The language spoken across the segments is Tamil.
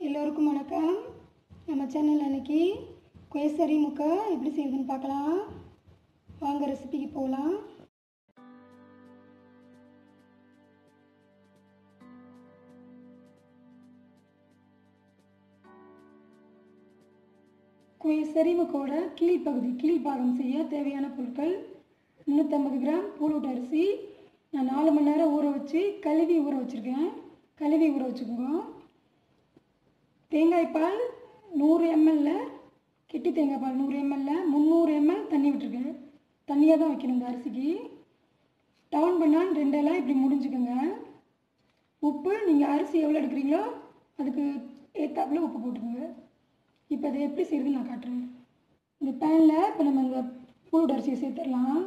எல்லோருக்கும் வணக்கம் நம்ம சேனல் அன்னைக்கு கொயசரி முக்கை எப்படி செய்யுதுன்னு பார்க்கலாம் வாங்க ரெசிபிக்கு போகலாம் கொயசரி முக்கோட கீழ்ப்பகுதி கீழ்ப்பாகம் செய்ய தேவையான பொருட்கள் முந்நூற்றம்பது கிராம் பூலூட்டு அரிசி நான் நாலு மணி நேரம் ஊற வச்சு கழுவி ஊற வச்சுருக்கேன் கழுவி ஊற வச்சுக்கோங்க தேங்காய் பால் நூறு எம்எல்ல கெட்டி தேங்காய் பால் நூறு எம்எல்ல முந்நூறு எம்எல் தண்ணி விட்டுருக்கேன் தண்ணியாக தான் வைக்கணும் இந்த அரிசிக்கு டவுன் பண்ணால் ரெண்டெல்லாம் இப்படி முடிஞ்சுக்கோங்க உப்பு நீங்கள் அரிசி எவ்வளோ எடுக்கிறீங்களோ அதுக்கு ஏத்தாப்புல உப்பு போட்டுக்கோங்க இப்போ அதை எப்படி செய்யுதுன்னு நான் காட்டுறேன் இந்த பேனில் இப்போ நம்ம இந்த புழுடு அரிசியை சேர்த்துடலாம்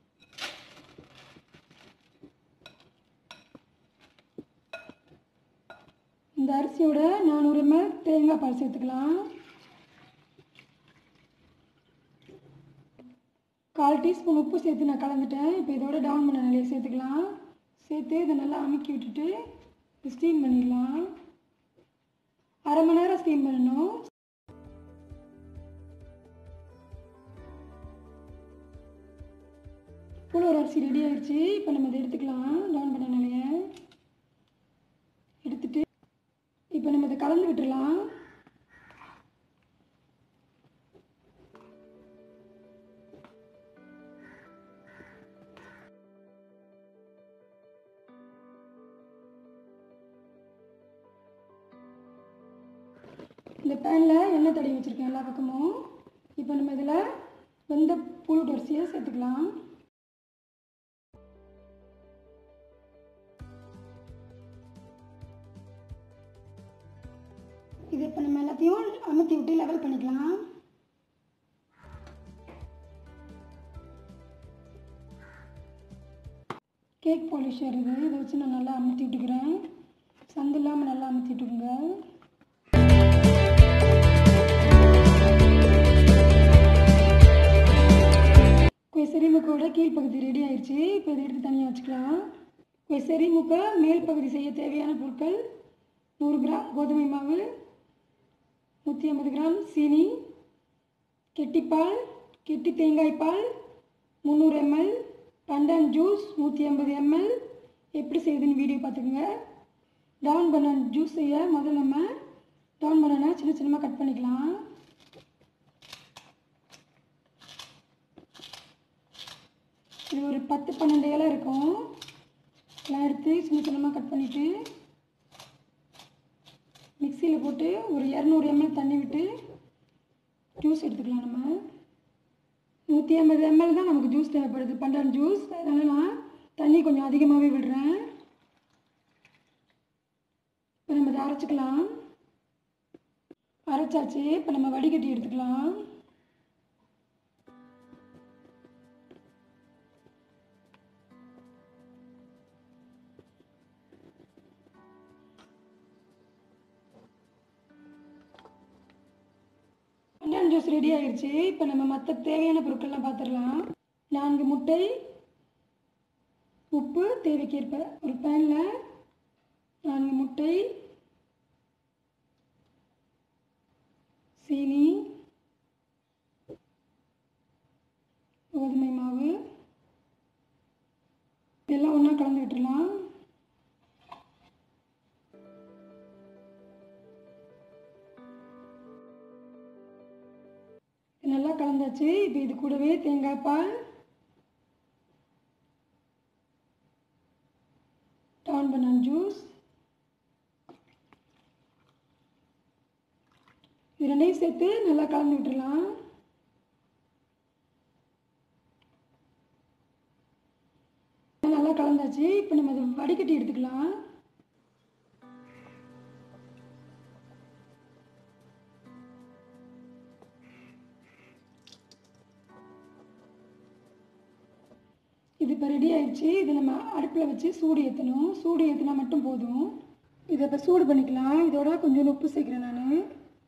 இந்த அரிசியோட நானூறு எம்எல் தேங்காய் பால் சேர்த்துக்கலாம் கால் டீஸ்பூன் உப்பு சேர்த்து நான் கலந்துட்டேன் இப்போ இதோட டவுன் பண்ண நிலையை சேர்த்துக்கலாம் சேர்த்து இதை நல்லா அமுக்கி விட்டுட்டு ஸ்டீம் பண்ணிடலாம் அரை மணி நேரம் ஸ்டீம் பண்ணணும் புழுவர் அரிசி ரெடி ஆயிடுச்சு இப்போ நம்ம இதை எடுத்துக்கலாம் டவுன் பண்ண நிலையை எடுத்துட்டு இப்போ நம்ம இதை கலந்து விட்டுறலாம் இந்த பேனில் எண்ணெய் தடவி வச்சுருக்கேன் எல்லா பக்கமும் இப்போ நம்ம இதில் வெந்த புழுட்டு அரிசியை சேர்த்துக்கலாம் இது இப்போ நம்ம எல்லாத்தையும் அமுத்தி விட்டு லெவல் பண்ணிக்கலாம் கேக் பாலிஷர் இது இதை வச்சு நான் நல்லா அமுத்தி விட்டுக்கிறேன் சந்து இல்லாமல் நல்லா அமுத்தி விட்டுருங்க கொசரி முக்கோட கீழ்ப்பகுதி ரெடி ஆயிடுச்சு இப்போ இதை எடுத்து தனியாக வச்சுக்கலாம் கொசரி முக்கை மேல் பகுதி செய்ய தேவையான பொருட்கள் நூறு கிராம் கோதுமை மாவு நூற்றி ஐம்பது கிராம் சீனி கெட்டிப்பால் கெட்டி தேங்காய் பால் முந்நூறு எம்எல் பண்டன் ஜூஸ் நூற்றி ஐம்பது எம்எல் எப்படி செய்யுதுன்னு வீடியோ பார்த்துக்குங்க டவுன் பனான் ஜூஸ் செய்ய முதல்ல நம்ம டவுன் பனானா சின்ன சின்னமாக கட் பண்ணிக்கலாம் இது ஒரு பத்து பன்னெண்டு இலை இருக்கும் எல்லாம் எடுத்து சின்ன சின்னமாக கட் பண்ணிவிட்டு மிக்சியில் போட்டு ஒரு இரநூறு எம்எல் தண்ணி விட்டு ஜூஸ் எடுத்துக்கலாம் நம்ம நூற்றி ஐம்பது எம்எல் தான் நமக்கு ஜூஸ் தேவைப்படுது பண்டான் ஜூஸ் அதனால் நான் தண்ணி கொஞ்சம் அதிகமாகவே விடுறேன் இப்போ நம்ம இதை அரைச்சிக்கலாம் அரைச்சாச்சு இப்போ நம்ம வடிகட்டி எடுத்துக்கலாம் பண்டான் ஜூஸ் ரெடி ஆயிடுச்சு இப்போ நம்ம மற்ற தேவையான பொருட்கள்லாம் பார்த்துடலாம் நான்கு முட்டை உப்பு தேவைக்கேற்ப ஒரு பேனில் நான்கு முட்டை சீனி கோதுமை மாவு இதெல்லாம் ஒன்றா கலந்து விட்டுடலாம் நல்லா கலந்தாச்சு இப்போ இது கூடவே தேங்காய் பால் டவுன் பனான் ஜூஸ் இது ரெண்டையும் சேர்த்து நல்லா கலந்து விட்டுடலாம் நல்லா கலந்தாச்சு இப்போ நம்ம அதை வடிகட்டி எடுத்துக்கலாம் இது இப்போ ரெடி ஆயிடுச்சு இது நம்ம அடுப்பில் வச்சு சூடு ஏற்றணும் சூடு ஏற்றினா மட்டும் போதும் இதை இப்போ சூடு பண்ணிக்கலாம் இதோட கொஞ்சம் உப்பு சேர்க்குறேன் நான்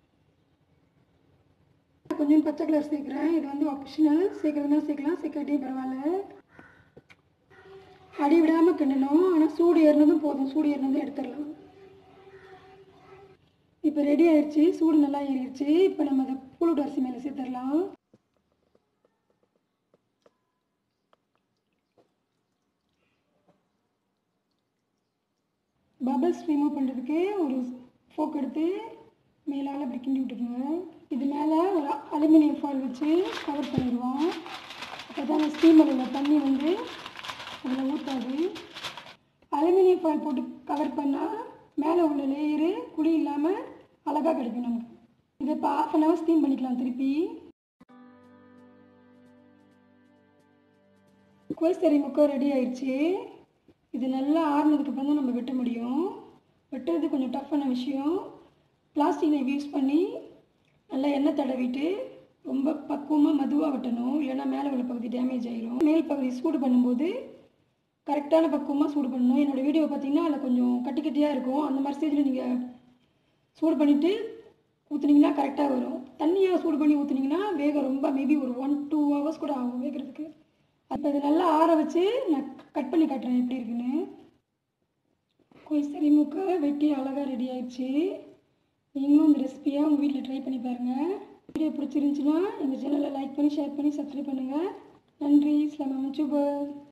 கொஞ்சம் பச்சை கலர் சேர்க்குறேன் இது வந்து ஆப்ஷனல் சேர்க்குறதுனா சேர்க்கலாம் சேர்க்காட்டியும் பரவாயில்ல அடி விடாமல் கிண்டணும் ஆனால் சூடு ஏறினதும் போதும் சூடு ஏறினதும் எடுத்துடலாம் இப்போ இப்போ ரெடி ஆயிடுச்சு சூடு நல்லா ஏறிடுச்சு இப்போ நம்ம அதை புழுடு அரிசி மேலே சேர்த்துடலாம் பபிள்ஸ் ரிமூவ் பண்ணுறதுக்கு ஒரு ஃபோக் எடுத்து மேலால் அப்படி கிண்டி விட்டுக்கோங்க இது மேலே ஒரு அலுமினியம் ஃபாயில் வச்சு கவர் பண்ணிடுவோம் அப்போ தான் அந்த ஸ்டீமரில் உள்ள தண்ணி வந்து அதில் ஊற்றாது அலுமினியம் ஃபாயில் போட்டு கவர் பண்ணால் மேலே உள்ள லேயரு குழி இல்லாமல் அழகாக கிடைக்கும் நமக்கு இதை இப்போ ஆஃப் அன் ஹவர் ஸ்டீம் பண்ணிக்கலாம் திருப்பி கோய்சரி முக்கை ரெடி ஆயிடுச்சு இது நல்லா ஆறுனதுக்கப்புறம் தான் நம்ம வெட்ட முடியும் வெட்டுறது கொஞ்சம் டஃப்பான விஷயம் பிளாஸ்டிக் நைஃப் யூஸ் பண்ணி நல்லா எண்ணெய் தடவிட்டு ரொம்ப பக்குவமாக மதுவாக வெட்டணும் இல்லைன்னா மேலே உள்ள பகுதி டேமேஜ் ஆயிரும் மேல் பகுதி சூடு பண்ணும்போது கரெக்டான பக்குவமாக சூடு பண்ணணும் என்னோடய வீடியோ பார்த்தீங்கன்னா அதில் கொஞ்சம் கட்டி கட்டியாக இருக்கும் அந்த மாதிரி ஸ்டேஜில் நீங்கள் சூடு பண்ணிவிட்டு ஊற்றுனீங்கன்னா கரெக்டாக வரும் தண்ணியாக சூடு பண்ணி ஊற்றுனீங்கன்னா வேகம் ரொம்ப மேபி ஒரு ஒன் டூ ஹவர்ஸ் கூட ஆகும் வேகிறதுக்கு அப்போ இது நல்லா ஆற வச்சு நான் கட் பண்ணி காட்டுறேன் எப்படி இருக்குன்னு கொய்சரி முக்கை வெட்டி அழகாக ரெடி ஆயிடுச்சு நீங்களும் இந்த ரெசிபியை உங்கள் வீட்டில் ட்ரை பண்ணி பாருங்கள் வீடியோ பிடிச்சிருந்துச்சுன்னா எங்கள் சேனலை லைக் பண்ணி ஷேர் பண்ணி சப்ஸ்கிரைப் பண்ணுங்கள் நன்றி இஸ்லாம் சூப்பர்